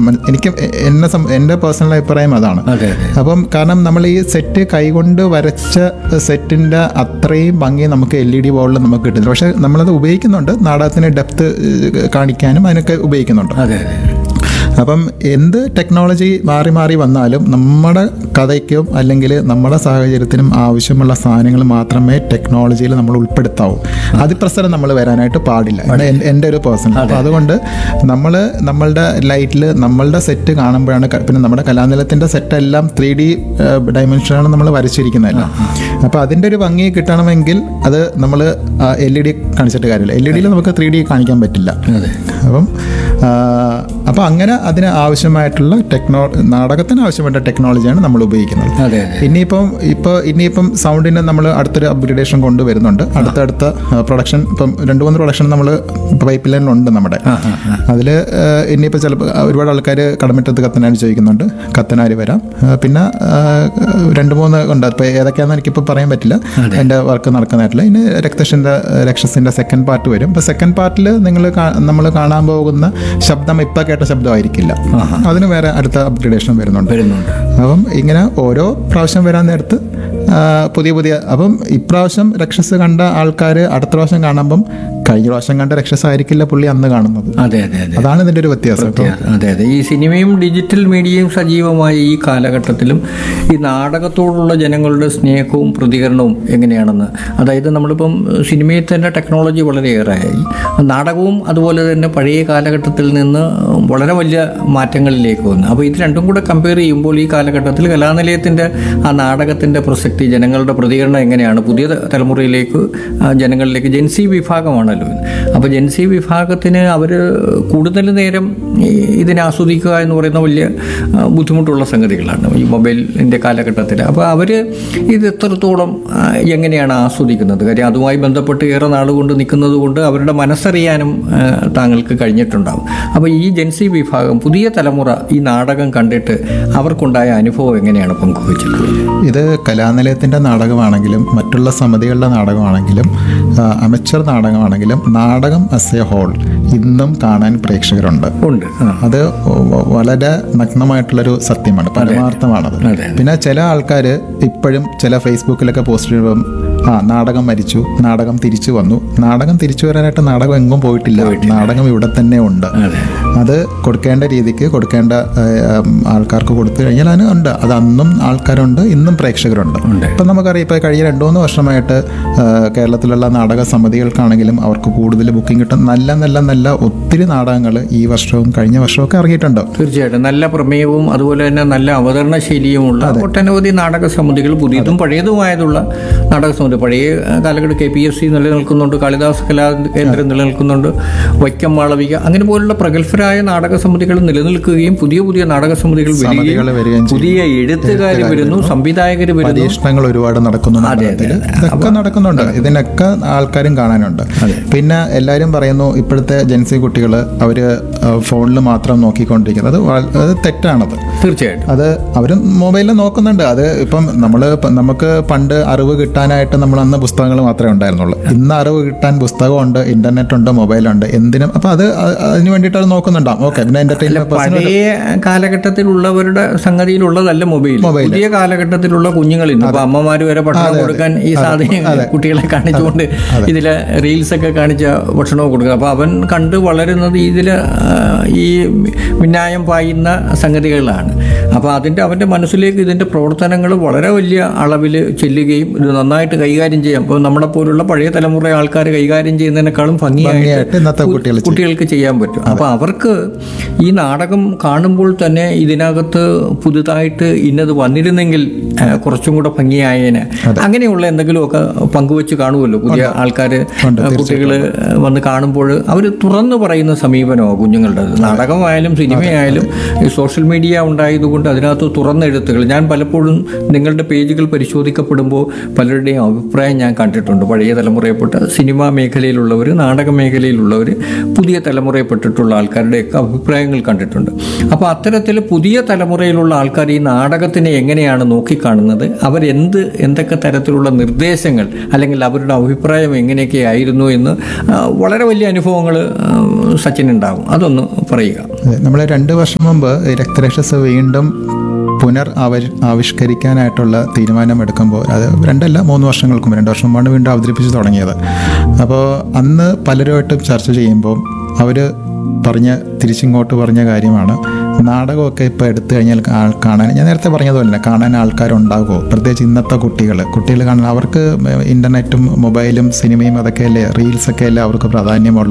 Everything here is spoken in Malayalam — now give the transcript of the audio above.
മൻ- എനിക്ക് എ- എന്നെ സം- എൻ്റെ പേഴ്സണൽ അഭിപ്രായം അതാണ് അതെ അതെ അപ്പം കാരണം നമ്മൾ ഈ സെറ്റ് കൈകൊണ്ട് വരച്ച സെറ്റിൻ്റെ അത്രയും ഭംഗി നമുക്ക് എൽ ഇ ഡി ബോളിൽ നമുക്ക് കിട്ടുന്നില്ല പക്ഷേ നമ്മളത് ഉപയോഗിക്കുന്നുണ്ട് നാടകത്തിന് ഡെപ്ത് കാണിക്കാനും അതിനൊക്കെ ഉപയോഗിക്കുന്നുണ്ട് അതെ അതെ അപ്പം എന്ത് ടെക്നോളജി മാറി മാറി വന്നാലും നമ്മുടെ കഥയ്ക്കും അല്ലെങ്കിൽ നമ്മുടെ സാഹചര്യത്തിനും ആവശ്യമുള്ള സാധനങ്ങൾ മാത്രമേ ടെക്നോളജിയിൽ നമ്മൾ ഉൾപ്പെടുത്താവൂ അതിപ്രസരം നമ്മൾ വരാനായിട്ട് പാടില്ല ഇത് എൻ- എൻ്റെ ഒരു പേഴ്സൺ അപ്പോൾ അതുകൊണ്ട് നമ്മൾ നമ്മളുടെ ലൈറ്റിൽ നമ്മളുടെ സെറ്റ് കാണുമ്പോഴാണ് ക- പിന്നെ നമ്മുടെ കലാനിലത്തിൻ്റെ സെറ്റെല്ലാം ത്രീ ഡി ഡയമെൻഷനാണ് നമ്മൾ വരച്ചിരിക്കുന്നതല്ല അപ്പോൾ അതിൻ്റെ ഒരു ഭംഗി കിട്ടണമെങ്കിൽ അത് നമ്മൾ എൽ ഇ ഡി കാണിച്ചിട്ട് കാര്യമില്ല എൽ ഇ ഡിയിൽ നമുക്ക് ത്രീ ഡി കാണിക്കാൻ പറ്റില്ല അതെ അപ്പം അപ്പോൾ അങ്ങനെ അതിന് ആവശ്യമായിട്ടുള്ള ടെക്നോ നാടകത്തിന് ആവശ്യമായിട്ട് ടെക്നോളജിയാണ് നമ്മൾ ഉപയോഗിക്കുന്നത് അതെ അതെ ഇനിയിപ്പം ഇപ്പോൾ ഇനിയിപ്പം സൗണ്ടിന് നമ്മൾ അടുത്തൊരു അപ്ഗ്രേഡേഷൻ കൊണ്ടുവരുന്നുണ്ട് അടുത്തടുത്ത പ്രൊഡക്ഷൻ ഇപ്പം രണ്ട് മൂന്ന് പ്രൊഡക്ഷൻ നമ്മൾ പൈപ്പ് ലൈനിലുണ്ട് നമ്മുടെ ആ ആ ആ അതിൽ ഇനിയിപ്പോൾ ചിലപ്പോൾ ഒരുപാട് ആൾക്കാർ കടമറ്റത്ത് കത്തനാരി ചോദിക്കുന്നുണ്ട് കത്തനാരി വരാം ആ, പിന്നെ ആ, രണ്ട് മൂന്ന് ഉണ്ട് അപ്പോൾ ഏതൊക്കെയാണെന്ന് എനിക്കിപ്പോൾ പറയാൻ പറ്റില്ല എൻ്റെ വർക്ക് നടക്കുന്നതായിട്ടില്ല ഇനി രക്തഷിൻ്റെ രക്ഷസിൻ്റെ സെക്കൻഡ് പാർട്ട് വരും അപ്പോൾ സെക്കൻഡ് പാർട്ടിൽ നിങ്ങൾ നമ്മൾ കാണാൻ പോകുന്ന ശബ്ദം ഇപ്പം കേട്ട ശബ്ദമായിരിക്കില്ല അതിന് വേറെ അടുത്ത അപ്ഗ്രേഡേഷൻ വരുന്നുണ്ട് വരുന്നുണ്ട് അപ്പം ഇങ്ങനെ ഓരോ പ്രാവശ്യം വരാൻ നേരത്ത് ആ, പുതിയ പുതിയ അപ്പം ഇപ്രാവശ്യം രക്ഷസ് കണ്ട ആൾക്കാർ അടുത്ത പ്രാവശ്യം കാണുമ്പം കഴിഞ്ഞ പ്രാവശ്യം കണ്ട രക്ഷസ് ആയിരിക്കില്ല പുള്ളി അന്ന് കാണുന്നത് അതെ അതെ അതെ അതാണ് ഇതിൻ്റെ ഒരു വ്യത്യാസം ഇപ്പം അതെ അതെ ഈ സിനിമയും ഡിജിറ്റൽ മീഡിയയും സജീവമായ ഈ കാലഘട്ടത്തിലും ഈ നാടകത്തോടുള്ള ജനങ്ങളുടെ സ്നേഹവും പ്രതികരണവും എങ്ങനെയാണെന്ന് അതായത് നമ്മളിപ്പം സിനിമയിൽ തന്നെ ടെക്നോളജി വളരെയേറെയായി നാടകവും അതുപോലെ തന്നെ പഴയ കാലഘട്ടത്തിൽ നിന്ന് വളരെ വലിയ മാറ്റങ്ങളിലേക്ക് വന്നു അപ്പോൾ ഇത് രണ്ടും കൂടെ കമ്പയർ ചെയ്യുമ്പോൾ ഈ കാലഘട്ടത്തിൽ കലാനിലയത്തിൻ്റെ ആ നാടകത്തിൻ്റെ പ്രസക്തി ജനങ്ങളുടെ പ്രതികരണം എങ്ങനെയാണ് പുതിയ തലമുറയിലേക്ക് ആ, ജനങ്ങളിലേക്ക് ജെൻസി വിഭാഗമാണല്ലോ ഇത്. അപ്പോൾ ജെൻസി വിഭാഗത്തിന് അവർ കൂടുതൽ നേരം ഈ ഇതിനെ ആസ്വദിക്കുക എന്ന് പറയുന്ന വലിയ ആ, ബുദ്ധിമുട്ടുള്ള സംഗതികളാണ് ഈ മൊബൈലിൻ്റെ കാലഘട്ടത്തിൽ അപ്പോൾ അവർ ഇത് എത്രത്തോളം ആ, എങ്ങനെയാണ് ആസ്വദിക്കുന്നത് കാര്യം അതുമായി ബന്ധപ്പെട്ട് ഏറെ നാളുകൊണ്ട് നിൽക്കുന്നത് കൊണ്ട് അവരുടെ മനസ്സറിയാനും ആ, താങ്കൾക്ക് കഴിഞ്ഞിട്ടുണ്ടാവും അപ്പോൾ ഈ ജെൻസി വിഭാഗം പുതിയ തലമുറ ഈ നാടകം കണ്ടിട്ട് അവർക്കുണ്ടായ അനുഭവം എങ്ങനെയാണ് പങ്കുവച്ചിട്ടുള്ളത് ഇത് കലാനിലയത്തിൻ്റെ നാടകമാണെങ്കിലും മറ്റുള്ള സമിതികളുടെ നാടകമാണെങ്കിലും അമച്ചർ നാടകമാണെങ്കിലും നാടകം അസ് എ ഹോൾ ഇന്നും കാണാൻ പ്രേക്ഷകരുണ്ട് ഉണ്ട് ആ അത് വ- വളരെ നഗ്നമായിട്ടുള്ളൊരു സത്യമാണ് പരമാർത്ഥമാണത് അതെ. പിന്നെ ചില ആൾക്കാർ ഇപ്പോഴും ചില ഫേസ്ബുക്കിലൊക്കെ പോസ്റ്റ് ചെയ്യുമ്പം ആ നാടകം മരിച്ചു നാടകം തിരിച്ചു വന്നു നാടകം തിരിച്ചു വരാനായിട്ട് നാടകം എങ്ങും പോയിട്ടില്ല നാടകം ഇവിടെ തന്നെ ഉണ്ട് അതെ അത് കൊടുക്കേണ്ട രീതിക്ക് കൊടുക്കേണ്ട ഏഹ്, ഉം, ആൾക്കാർക്ക് കൊടുത്തു കഴിഞ്ഞാൽ അതിന് ഉണ്ട് അത് അന്നും ആൾക്കാരുണ്ട് ഇന്നും പ്രേക്ഷകരുണ്ട് ഉണ്ട്. ഇപ്പം നമുക്കറിയാം ഇപ്പോൾ കഴിഞ്ഞ രണ്ടു മൂന്ന് വർഷമായിട്ട് ഏഹ്, കേരളത്തിലുള്ള നാടക സമിതികൾക്കാണെങ്കിലും അവർക്ക് കൂടുതൽ ബുക്കിംഗ് കിട്ടും നല്ല നല്ല നല്ല ഒത്തിരി നാടകങ്ങൾ ഈ വർഷവും കഴിഞ്ഞ വർഷവും ഒക്കെ ഇറങ്ങിയിട്ടുണ്ട് തീർച്ചയായിട്ടും നല്ല പ്രമേയവും അതുപോലെ തന്നെ നല്ല അവതരണ ശൈലിയുമുള്ള ഒട്ടനവധി നാടക സമിതികൾ പുതിയതും പഴയതുമായതുള്ള നാടക സമിതി പഴയ കാലഘട്ടം കെ പി എസ് സി നിലനിൽക്കുന്നുണ്ട് കാളിദാസ് കലാ കേന്ദ്രം നിലനിൽക്കുന്നുണ്ട് വൈക്കം മാളവിക അങ്ങനെ പോലുള്ള പ്രഗത്ഭരായ നാടക സമിതികൾ നിലനിൽക്കുകയും പുതിയ പുതിയ നാടക സമിതികൾ സമിതികൾ വരികയും വരികയും ചെയ്യും. പുതിയ എഴുത്തുകാർ വരുന്നു സംവിധായകർ വരുന്നു പരീക്ഷണങ്ങൾ ഒരുപാട് നടക്കുന്നു നാടകത്തിൽ ഇതൊക്കെ നടക്കുന്നുണ്ട് ഇതിനൊക്കെ ആൾക്കാരും കാണാനുണ്ട് പിന്നെ എല്ലാവരും പറയുന്നു ഇപ്പോഴത്തെ ജെൻസി കുട്ടികൾ അവർ ഫോണിൽ മാത്രം നോക്കിക്കൊണ്ടിരിക്കുന്നത് അത് വ- അത് തെറ്റാണത് തീർച്ചയായിട്ടും അത് അവർ മൊബൈലിൽ നോക്കുന്നുണ്ട് അത് ഇപ്പം നമ്മൾ നമുക്ക് പണ്ട് അറിവ് കിട്ടാനായിട്ട് നമ്മൾ അന്ന് പുസ്തകങ്ങൾ മാത്രമേ ഉണ്ടായിരുന്നുള്ളൂ ഇന്ന് അറിവ് കിട്ടാൻ പുസ്തകമുണ്ട് ഇന്റർനെറ്റ് ഉണ്ട് മൊബൈലുണ്ട് എന്തിനും അപ്പം അത് അ- അതിന് വേണ്ടിയിട്ട് അത് നോക്കുന്നുണ്ടാവും ഓക്കെ പിന്നെ എന്റർടൈൻമെന്റ് പഴയ കാലഘട്ടത്തിലുള്ളവരുടെ സംഗതിയിലുള്ളതല്ല മൊബൈൽ പുതിയ കാലഘട്ടത്തിലുള്ള കുഞ്ഞുങ്ങൾ ഇന്ന് ഇപ്പൊ അമ്മമാര് വരെ ഭക്ഷണം കൊടുക്കാൻ ഈ സാധനം കുട്ടികളെ കാണിച്ചുകൊണ്ട് ഇതില് റീൽസ് ഒക്കെ കാണിച്ച ഭക്ഷണവും കൊടുക്കുക അപ്പൊ അവൻ കണ്ട് വളരുന്നത് ഇതില് ആ, ഈ മിന്നായം പായുന്ന സംഗതികളാണ് അപ്പോൾ അതിൻ്റെ അവൻ്റെ മനസ്സിലേക്ക് ഇതിൻ്റെ പ്രവർത്തനങ്ങൾ വളരെ വലിയ അളവിൽ ചെല്ലുകയും ഇത് നന്നായിട്ട് കൈകാര്യം ചെയ്യാം ഇപ്പോൾ നമ്മളെ പോലുള്ള പഴയ തലമുറ ആൾക്കാർ കൈകാര്യം ചെയ്യുന്നതിനേക്കാളും ഭംഗിയായിട്ട് ഭംഗിയായിട്ട് ഇന്നത്തെ കുട്ടികൾ ചെയ്യും. കുട്ടികൾക്ക് ചെയ്യാൻ പറ്റും അപ്പോൾ അവർക്ക് ഈ നാടകം കാണുമ്പോൾ തന്നെ ഇതിനകത്ത് പുതുതായിട്ട് ഇന്നത് വന്നിരുന്നെങ്കിൽ ആ, കുറച്ചും കൂടെ ഭംഗിയായേനെ അങ്ങനെയുള്ള എന്തെങ്കിലുമൊക്കെ പങ്കുവെച്ച് കാണുമല്ലോ പുതിയ ആൾക്കാർ കുട്ടികൾ വന്ന് കാണുമ്പോൾ അവർ തുറന്നു പറയുന്ന സമീപനമോ കുഞ്ഞുങ്ങളുടെ നാടകമായാലും സിനിമയായാലും ഈ സോഷ്യൽ മീഡിയ ഉണ്ടായതുകൊണ്ട് അതിനകത്ത് തുറന്ന എഴുത്തുകൾ ഞാൻ പലപ്പോഴും നിങ്ങളുടെ പേജുകൾ പരിശോധിക്കപ്പെടുമ്പോൾ പലരുടെയും അഭിപ്രായം ഞാൻ കണ്ടിട്ടുണ്ട് പഴയ തലമുറയിൽപ്പെട്ട സിനിമാ മേഖലയിലുള്ളവർ നാടക മേഖലയിലുള്ളവർ പുതിയ തലമുറയിൽപ്പെട്ടിട്ടുള്ള ആൾക്കാരുടെയൊക്കെ അഭിപ്രായങ്ങൾ കണ്ടിട്ടുണ്ട് അപ്പോൾ അത്തരത്തിൽ പുതിയ തലമുറയിലുള്ള ആൾക്കാർ ഈ നാടകത്തിനെ എങ്ങനെയാണ് നോക്കിക്കാണുന്നത് നോക്കിക്കാണുന്നത് അവരെന്ത് എന്തൊക്കെ തരത്തിലുള്ള നിർദ്ദേശങ്ങൾ അല്ലെങ്കിൽ അവരുടെ അഭിപ്രായം എങ്ങനെയൊക്കെ ആയിരുന്നു എന്ന് ആ, വളരെ വലിയ അനുഭവങ്ങൾ സച്ചിനുണ്ടാകും അതൊന്ന് പറയുക അതെ, നമ്മൾ രണ്ട് വർഷം മുമ്പ് ഈ രക്തരക്ഷസ് വീണ്ടും പുനർ ആവ ആവിഷ്കരിക്കാനായിട്ടുള്ള തീരുമാനമെടുക്കുമ്പോൾ അത് രണ്ടല്ല മൂന്ന് വർഷങ്ങൾക്ക് മുമ്പ് രണ്ട് വർഷം മുമ്പാണ് വീണ്ടും അവതരിപ്പിച്ച് തുടങ്ങിയത് അപ്പോൾ അന്ന് പലരുമായിട്ടും ചർച്ച ചെയ്യുമ്പോൾ അവർ പറഞ്ഞ തിരിച്ചിങ്ങോട്ട് പറഞ്ഞ കാര്യമാണ് നാടകമൊക്കെ ഇപ്പോൾ എടുത്തു കഴിഞ്ഞാൽ ആൾ കാണാൻ ഞാൻ നേരത്തെ പറഞ്ഞതുപോലെ തന്നെ കാണാൻ ആൾക്കാരുണ്ടാകുമോ പ്രത്യേകിച്ച് ഇന്നത്തെ കുട്ടികൾ കുട്ടികൾ കാണാൻ അവർക്ക് ഇൻ്റർനെറ്റും മൊബൈലും സിനിമയും അതൊക്കെയല്ലേ റീൽസൊക്കെ അല്ലേ അവർക്ക് പ്രാധാന്യമുള്ളൂ